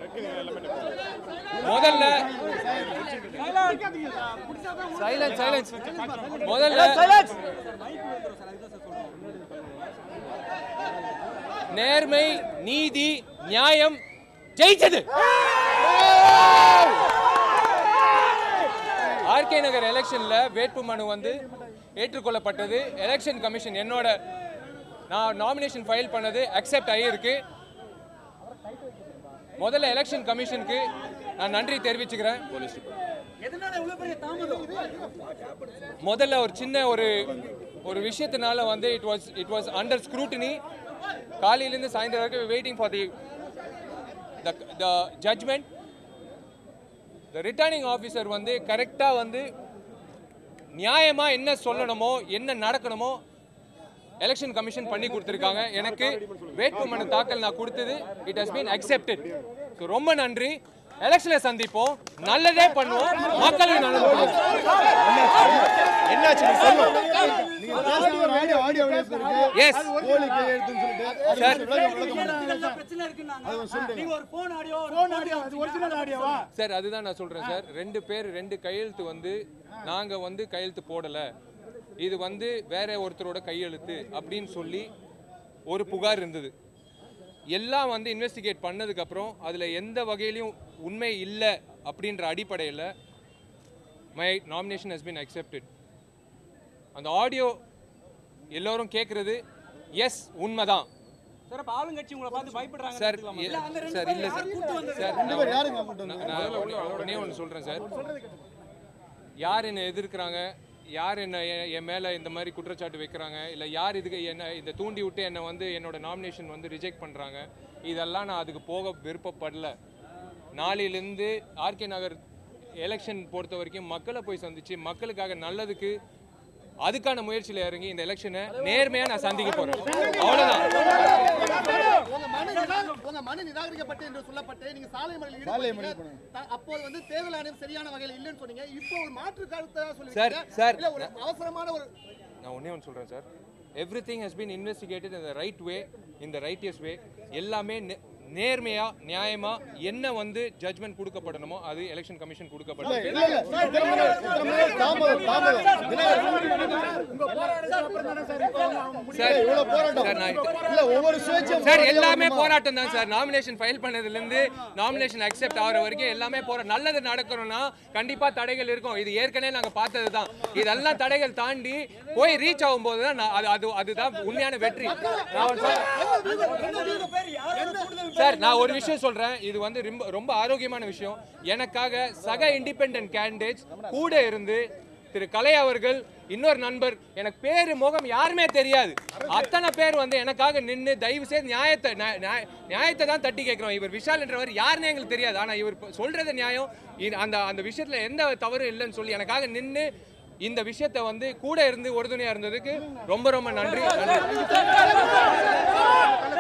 முதல்ல silence silence முதல்ல நேர்மை நீதி நியாயம் ஜெயிச்சது ஆர்கே நகர் எலெக்ஷன்ல வேட்புமனு வந்து ஏற்றுக்கொள்ளப்பட்டது எலெக்ஷன் கமிஷன் என்னோட நான் நாமினேஷன் ஃபைல் பண்ணது அக்செப்ட் ஆகியிருக்கு முதல்ல எலெக்ஷன் கமிஷனுக்கு நான் நன்றி தெரிவிச்சுக்கிறேன் முதல்ல ஒரு சின்ன ஒரு ஒரு விஷயத்தினால வந்து it was it was under scrutiny காலையிலேருந்து சாயந்தரம் வரைக்கும் waiting for the the judgement the returning officer வந்து கரெக்டாக வந்து நியாயமாக என்ன சொல்லணுமோ என்ன நடக்கணுமோ எலெக்ஷன் கமிஷன் பண்ணி கொடுத்துருக்காங்க எனக்கு வேட்புமனு தாக்கல் நான் கொடுத்தது it has been accepted so ரொம்ப நன்றி எலெக்ஷனில் சந்திப்போம் நல்லதே பண்ணுவோம் மக்களுக்கு நல்லது பண்ணுவோம் என்னாச்சு நீ சொல்லு நீங்க பேசுன ஒரு ஆடியோ ஆடியோ எவிடன்ஸ் இருக்கு எஸ் போலி கையெழுத்துன்னு சொல்லிட்டு சார் பிரச்சனை இருக்குன்னாங்க நீங்க ஒரு phone audio phone audio original ஆடியோவா சார் அதுதான் நான் சொல்றேன் சார் ரெண்டு பேர் ரெண்டு கையெழுத்து வந்து நாங்க வந்து கையெழுத்து போடல இது வந்து வேற ஒருத்தரோட கையெழுத்து அப்படின்னு சொல்லி ஒரு புகார் இருந்தது எல்லாம் வந்து இன்வெஸ்டிகேட் பண்ணதுக்கு அப்புறம் அதுல எந்த வகையிலையும் உண்மை இல்லை அப்படின்ற அடிப்படையில் my nomination has been accepted அந்த ஆடியோ எல்லோரும் கேட்குறது எஸ் உண்மைதான் சார் அப்ப ஆளுங்கட்சி உங்களை பார்த்து பயப்படுறாங்க சார் இல்ல- சார் இல்லை சார் சார் நான் பேர் யாருங்க கூட்டு நான் நான் ஒண்ணே- ஒண்ணே ஒன்று சொல்கிறேன் சார் யார் என்னை எதிர்க்கிறாங்க யார் என்ன என் என் மேலே இந்த மாதிரி குற்றச்சாட்டு வைக்கிறாங்க இல்லை யார் இதுக்கு என்ன இந்த தூண்டி விட்டு என்னை வந்து என்னோட நாமினேஷன் வந்து ரிஜெக்ட் பண்ணுறாங்க இதெல்லாம் நான் அதுக்கு போக விருப்பப்படல நாளையிலேருந்து ஆர்கே நகர் எலெக்ஷன் பொறுத்த வரைக்கும் மக்களை போய் சந்திச்சு மக்களுக்காக நல்லதுக்கு அதுக்கான முயற்சியில் இறங்கி இந்த எலெக்ஷனை நேர்மையாக நான் சந்திக்க போகிறேன் அவ்வளோதான் உங்க மனு நிரா- உங்க மனு நிராகரிக்கப்பட்டு என்று சொல்லப்பட்டு நீங்க சாலை மறியலில் சாலை ஈடுபட்டீங்க. மறியல் த- அப்போது வந்து தேர்தல் ஆணையம் சரியான வகையில் இல்லைன்னு சொன்னீங்க இப்போ ஒரு மாற்று கருத்தை சார், சொல்லிருக்கீங்க சார். இல்ல ஒரு அவசரமான ஒரு நான் ஒன்றே ஒன்று சொல்கிறேன் sir everything has been investigated இந்த ரைட் வே இந்த ரைட்டியஸ் வே எல்லாமே நே- நேர்மையா நியாயமா என்ன வந்து ஜட்மெண்ட் கொடுக்கப்படணுமோ அது எலெக்ஷன் கமிஷன் கொடுக்கப்படும் இல்ல இல்ல இத்தனை மணி நேரம், இத்தனை மணி நேரம் தாமதம் தாமதம் சார் இவ்வளவு போராட்டம் சார் நான் இல்ல ஒவ்வொரு சுயேட்சையும் சார் எல்லாமே போராட்டம் தான் சார் நாமினேஷன் ஃபைல் பண்ணதுலேருந்து நாமினேஷன் அக்செப்ட் ஆகிற வரைக்கும் எல்லாமே போற நல்லது நடக்கணும்னா கண்டிப்பா தடைகள் இருக்கும் இது ஏற்கனவே நாங்க பார்த்தது தான் இதெல்லாம் தடைகள் தாண்டி போய் ரீச் ஆகும்போது தான் நான் அது அது அதுதான் உண்மையான வெற்றி நான் ஒரு சொல்றேன். சார் நான் ஒரு விஷயம் சொல்றேன் இது வந்து ரொம்ப ரொம்ப ஆரோக்கியமான விஷயம் எனக்காக சக இண்டிபெண்டன்ட் கேண்டிடேட்ஸ் கூட இருந்து திரு கலை அவர்கள் இன்னொரு நண்பர் எனக்கு பேரு முகம் யாருமே தெரியாது அத்தனை பேர் வந்து எனக்காக நின்று தயவு செய்து நியாயத்தை நியா- நியா- நியாயத்தை தான் தட்டி கேட்கிறோம் இவர் விஷால் என்றவர் யாருன்னு எங்களுக்கு தெரியாது ஆனா இவர் இப்ப சொல்றது நியாயம் இது- அந்த அந்த விஷயத்துல எந்த தவறும் இல்லைன்னு சொல்லி எனக்காக நின்று இந்த விஷயத்தை வந்து கூட இருந்து உறுதுணையா இருந்ததுக்கு ரொம்ப ரொம்ப நன்றி நன்றி